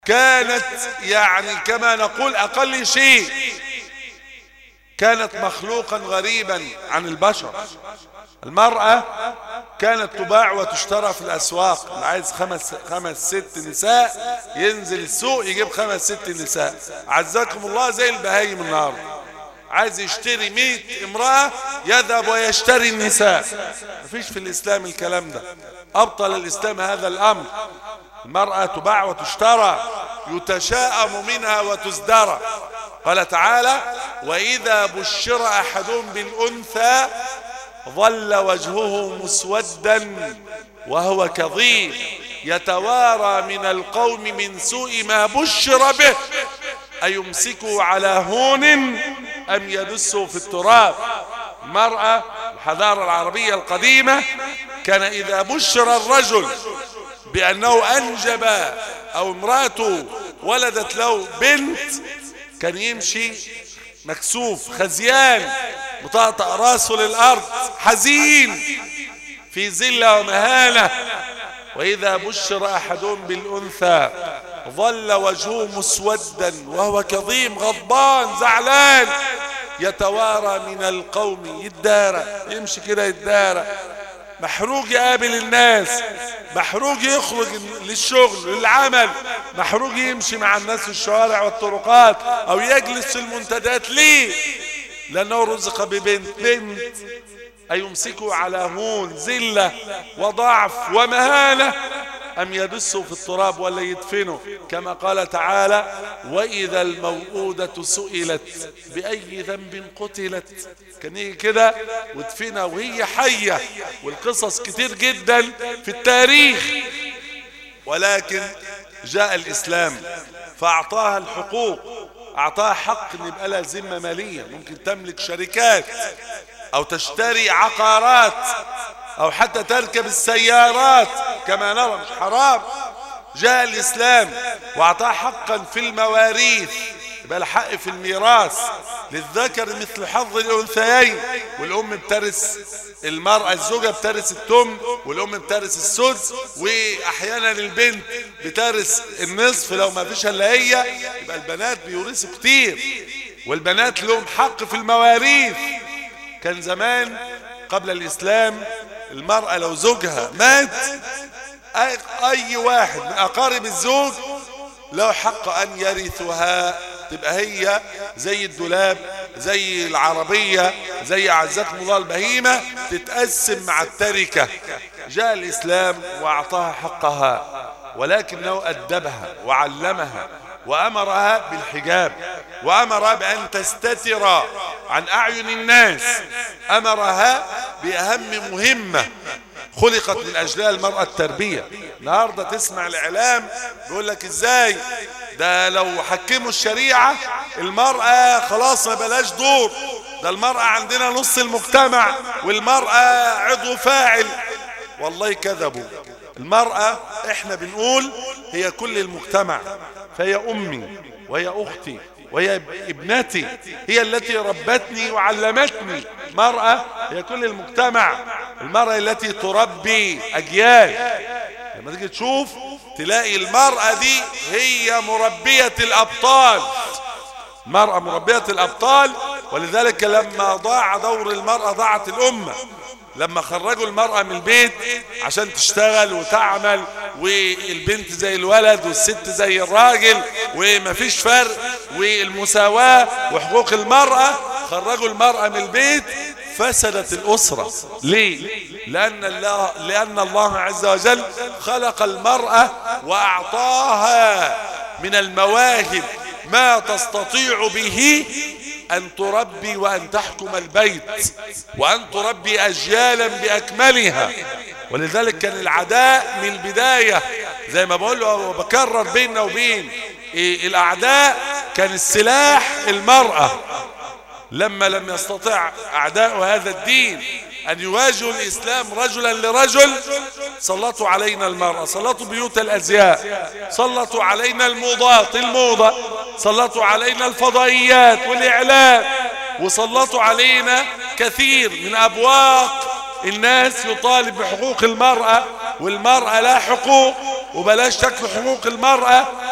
كانت يعني كما نقول اقل شيء كانت مخلوقا غريبا عن البشر المرأة كانت تباع وتشترى في الاسواق اللي عايز خمس خمس ست نساء ينزل السوق يجيب خمس ست نساء عزكم الله زي البهايم النهارده عايز يشتري مئة امرأة يذهب ويشتري النساء مفيش في الاسلام الكلام ده ابطل الاسلام هذا الامر المرأة تباع وتشترى يتشاءم منها وتزدرى قال تعالى واذا بشر احدهم بالانثى ظل وجهه مسودا وهو كظيم يتوارى من القوم من سوء ما بشر به أيمسكه على هون أم يدسه في التراب المرأة الحضارة العربية القديمة كان إذا بشر الرجل بأنه أنجب أو امرأته ولدت له بنت كان يمشي مكسوف خزيان مطأطأ راسه للأرض حزين في ذلة ومهانة وإذا بشر أحدهم بالأنثى ظل وجهه مسودا وهو كظيم غضبان زعلان يتوارى من القوم يدارى يمشي كده يدارى محروق يقابل الناس محروق يخرج للشغل للعمل محروق يمشي مع الناس في الشوارع والطرقات او يجلس في المنتديات ليه لانه رزق ببنت بنت أيمسكه على هون زلة وضعف ومهانة أم يدسه في التراب ولا يدفنه كما قال تعالى وإذا الموءودة سئلت بأي ذنب قتلت كان يجي كده ودفنها وهي حية والقصص كتير جدا في التاريخ ولكن جاء الإسلام فأعطاها الحقوق أعطاها حق أن يبقى لها ذمة مالية ممكن تملك شركات او تشتري عقارات او حتى تركب السيارات كما نرى مش حرام جاء الاسلام واعطاه حقا في المواريث يبقى الحق في الميراث للذكر مثل حظ الانثيين والام بترث المرأة الزوجة بترث التم والام بترث السدس واحيانا البنت بترث النصف لو ما فيش الا هي يبقى البنات بيورثوا كتير والبنات لهم حق في المواريث كان زمان قبل الاسلام المرأة لو زوجها مات اي, أي واحد من اقارب الزوج له حق ان يرثها تبقى هي زي الدولاب زي العربية زي اعزكم الله البهيمة تتقسم مع التركة جاء الاسلام واعطاها حقها ولكنه ادبها وعلمها وامرها بالحجاب وامرها بان تستتر عن اعين الناس امرها باهم مهمة خلقت من اجلها المرأة التربية النهاردة تسمع الاعلام بيقول لك ازاي ده لو حكموا الشريعة المرأة خلاص ما بلاش دور ده المرأة عندنا نص المجتمع والمرأة عضو فاعل والله كذبوا المرأة احنا بنقول هي كل المجتمع فهي امي وهي اختي وهي ابنتي هي التي ربتني وعلمتني مرأة هي كل المجتمع المرأة التي تربي اجيال لما تيجي تشوف تلاقي المرأة دي هي مربية الابطال المرأة مربية الابطال ولذلك لما ضاع دور المرأة ضاعت الامة لما خرجوا المرأة من البيت عشان تشتغل وتعمل والبنت زي الولد والست زي الراجل ومفيش فرق والمساواة وحقوق المرأة خرجوا المرأة من البيت فسدت الأسرة ليه؟ لأن الله, لأن الله عز وجل خلق المرأة وأعطاها من المواهب ما تستطيع به أن تربي وأن تحكم البيت وأن تربي أجيالا بأكملها ولذلك كان العداء من البداية زي ما بقول له وبكرر بيننا وبين إيه الأعداء كان السلاح المرأة لما لم يستطع أعداء هذا الدين أن يواجهوا الإسلام رجلا لرجل سلطوا علينا المرأة سلطوا بيوت الأزياء سلطوا علينا الموضات الموضة سلطوا علينا الفضائيات والإعلام وسلطوا علينا كثير من أبواق الناس يطالب بحقوق المرأة والمرأة لا حقوق وبلاش تكفي حقوق المرأة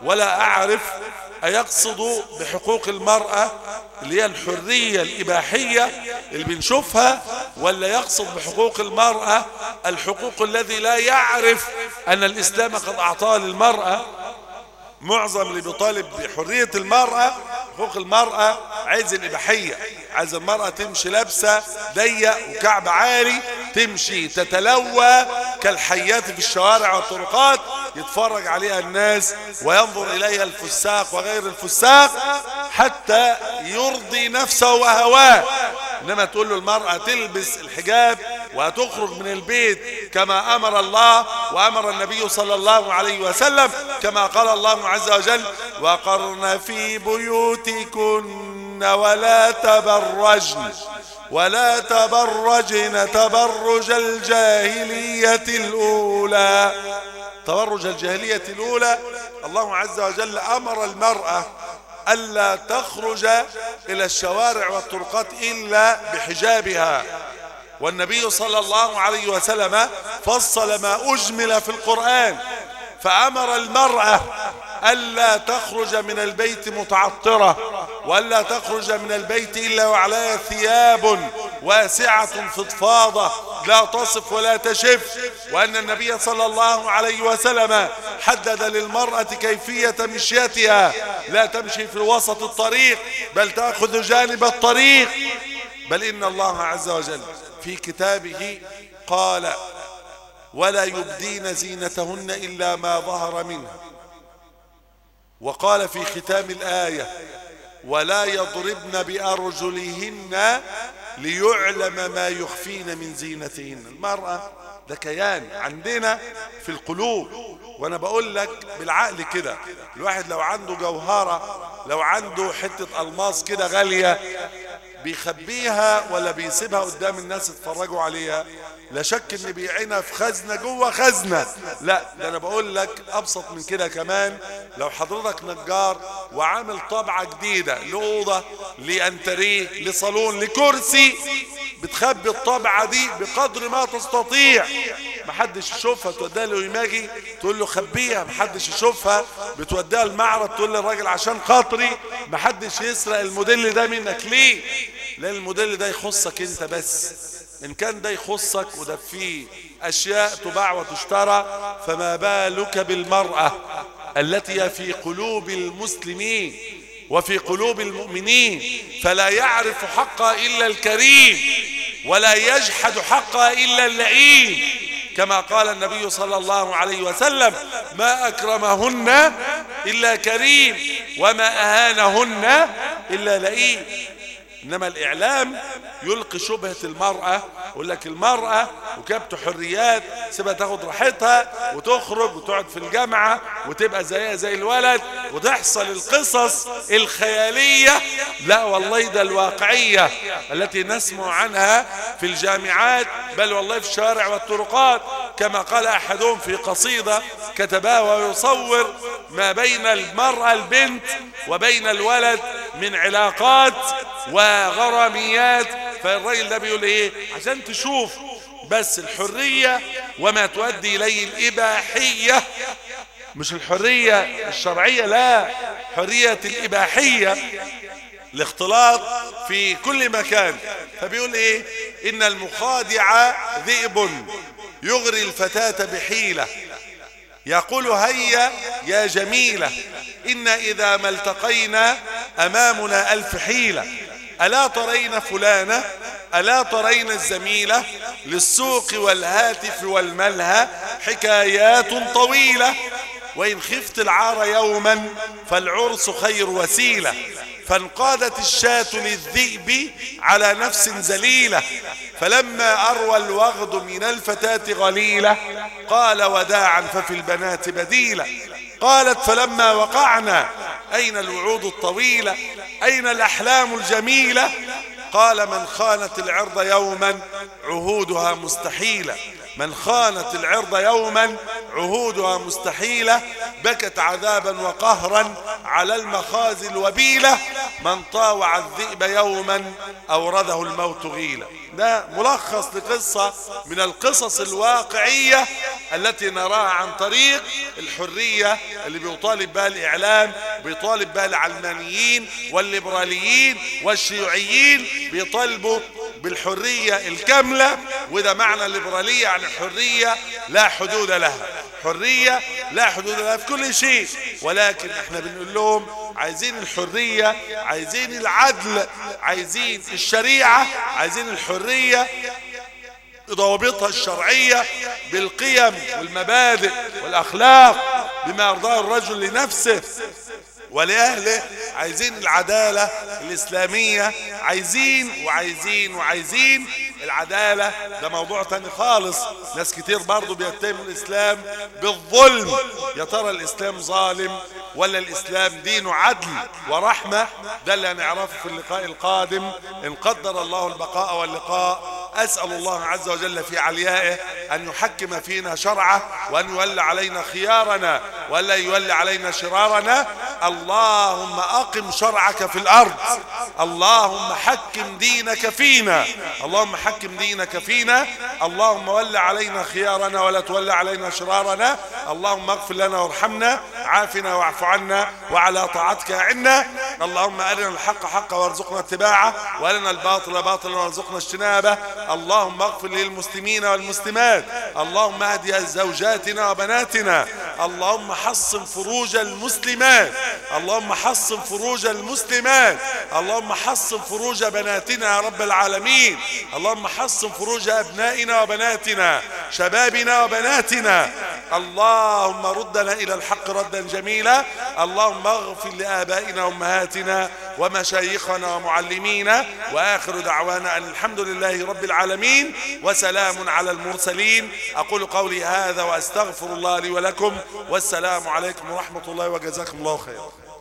ولا أعرف أيقصد بحقوق المرأة اللي هي الحرية الإباحية اللي بنشوفها ولا يقصد بحقوق المرأة الحقوق الذي لا يعرف أن الإسلام قد أعطاه للمرأة معظم اللي بيطالب بحرية المرأة حقوق المرأة عايز الإباحية عايز المرأة تمشي لابسة ضيق وكعب عالي تمشي تتلوى كالحيات في الشوارع والطرقات يتفرج عليها الناس وينظر إليها الفساق وغير الفساق حتى يرضي نفسه وهواه إنما تقول له المرأة تلبس الحجاب وتخرج من البيت كما أمر الله وأمر النبي صلى الله عليه وسلم كما قال الله عز وجل وقرن في بيوتكن ولا تبرجن ولا تبرجن تبرج الجاهلية الأولى تبرج الجاهلية الأولى الله عز وجل أمر المرأة ألا تخرج إلى الشوارع والطرقات إلا بحجابها والنبي صلى الله عليه وسلم فصل ما أجمل في القرآن فأمر المرأة ألا تخرج من البيت متعطرة وألا تخرج من البيت إلا وعليها ثياب واسعة فضفاضة لا تصف ولا تشف وأن النبي صلى الله عليه وسلم حدد للمرأة كيفية مشيتها لا تمشي في وسط الطريق بل تأخذ جانب الطريق بل إن الله عز وجل في كتابه قال ولا يبدين زينتهن إلا ما ظهر منها وقال في ختام الآية ولا يضربن بأرجلهن ليعلم ما يخفين من زينتهن المرأة ده كيان عندنا في القلوب وانا بقول لك بالعقل كده الواحد لو عنده جوهرة لو عنده حتة الماس كده غالية بيخبيها ولا بيسيبها قدام الناس يتفرجوا عليها لا شك ان بيعينها في خزنة جوه خزنة لا ده انا بقول لك ابسط من كده كمان لو حضرتك نجار وعامل طبعة جديدة لأوضة لأنتريه لصالون لكرسي بتخبي الطبعة دي بقدر ما تستطيع محدش يشوفها توديها له يماجي تقول له خبيها محدش يشوفها بتوديها المعرض تقول للراجل عشان خاطري محدش يسرق الموديل ده منك ليه لان الموديل ده يخصك انت بس ان كان ده يخصك وده فيه اشياء تباع وتشترى فما بالك بالمرأة التي هي في قلوب المسلمين وفي قلوب المؤمنين فلا يعرف حقها الا الكريم ولا يجحد حقها الا اللئيم كما قال النبي صلى الله عليه وسلم ما اكرمهن الا كريم وما اهانهن الا لئيم انما الاعلام يلقي شبهة المرأة يقول لك المرأة وكبت حريات سيبها تاخد راحتها وتخرج وتقعد في الجامعة وتبقى زيها زي الولد وتحصل القصص الخيالية لا والله ده الواقعية التي نسمع عنها في الجامعات بل والله في الشوارع والطرقات كما قال احدهم في قصيدة كتبها ويصور ما بين المرأة البنت وبين الولد من علاقات وغراميات فالراجل ده بيقول ايه عشان تشوف بس الحرية وما تؤدي اليه الاباحية مش الحرية الشرعية لا حرية الاباحية الاختلاط في كل مكان فبيقول ايه ان المخادع ذئب يغري الفتاة بحيلة يقول هيا يا جميلة إن إذا ما التقينا أمامنا ألف حيلة ألا ترين فلانة ألا ترين الزميلة للسوق والهاتف والملهى حكايات طويلة وإن خفت العار يوما فالعرس خير وسيلة فانقادت الشاة للذئب على نفس زليلة فلما أروى الوغد من الفتاة غليلة قال وداعا ففي البنات بديلة قالت فلما وقعنا أين الوعود الطويلة أين الأحلام الجميلة قال من خانت العرض يوما عهودها مستحيلة من خانت العرض يوما عهودها مستحيلة بكت عذابا وقهرا على المخازي الوبيلة من طاوع الذئب يوما أورده الموت غيلا ده ملخص لقصة من القصص الواقعية التي نراها عن طريق الحرية اللي بيطالب بها الإعلام بيطالب بها العلمانيين والليبراليين والشيوعيين بيطالبوا بالحرية الكاملة وده معنى الليبرالية يعني حرية لا حدود لها حرية لا حدود لها في كل شيء ولكن احنا بنقول لهم عايزين الحرية عايزين العدل عايزين الشريعة عايزين الحرية ضوابطها الشرعية بالقيم والمبادئ والأخلاق بما يرضاه الرجل لنفسه ولأهله عايزين العدالة الإسلامية عايزين وعايزين وعايزين العدالة ده موضوع تاني خالص ناس كتير برضو بيتهم الإسلام بالظلم يا ترى الإسلام ظالم ولا الإسلام دينه عدل ورحمة ده اللي هنعرفه في اللقاء القادم إن قدر الله البقاء واللقاء أسأل الله عز وجل في عليائه أن يحكم فينا شرعه وأن يولي علينا خيارنا ولا يولي علينا شرارنا اللهم أقم شرعك في الأرض اللهم حكم دينك فينا اللهم حكم دينك فينا اللهم ول علينا خيارنا ولا تول علينا شرارنا اللهم اغفر لنا وارحمنا عافنا واعف عنا وعلى طاعتك عنا اللهم أرنا الحق حقا وارزقنا اتباعه وأرنا الباطل باطلا وارزقنا اجتنابه اللهم اغفر للمسلمين والمسلمات اللهم اهدي زوجاتنا وبناتنا اللهم حصن فروج المسلمات اللهم حصن فروج المسلمات اللهم حصن فروج بناتنا يا رب العالمين اللهم حصن فروج أبنائنا وبناتنا شبابنا وبناتنا اللهم ردنا إلى الحق ردا جميلا اللهم اغفر لآبائنا وأمهاتنا ومشايخنا ومعلمينا وآخر دعوانا أن الحمد لله رب العالمين وسلام على المرسلين أقول قولي هذا وأستغفر الله لي ولكم والسلام عليكم ورحمة الله وجزاكم الله خيرا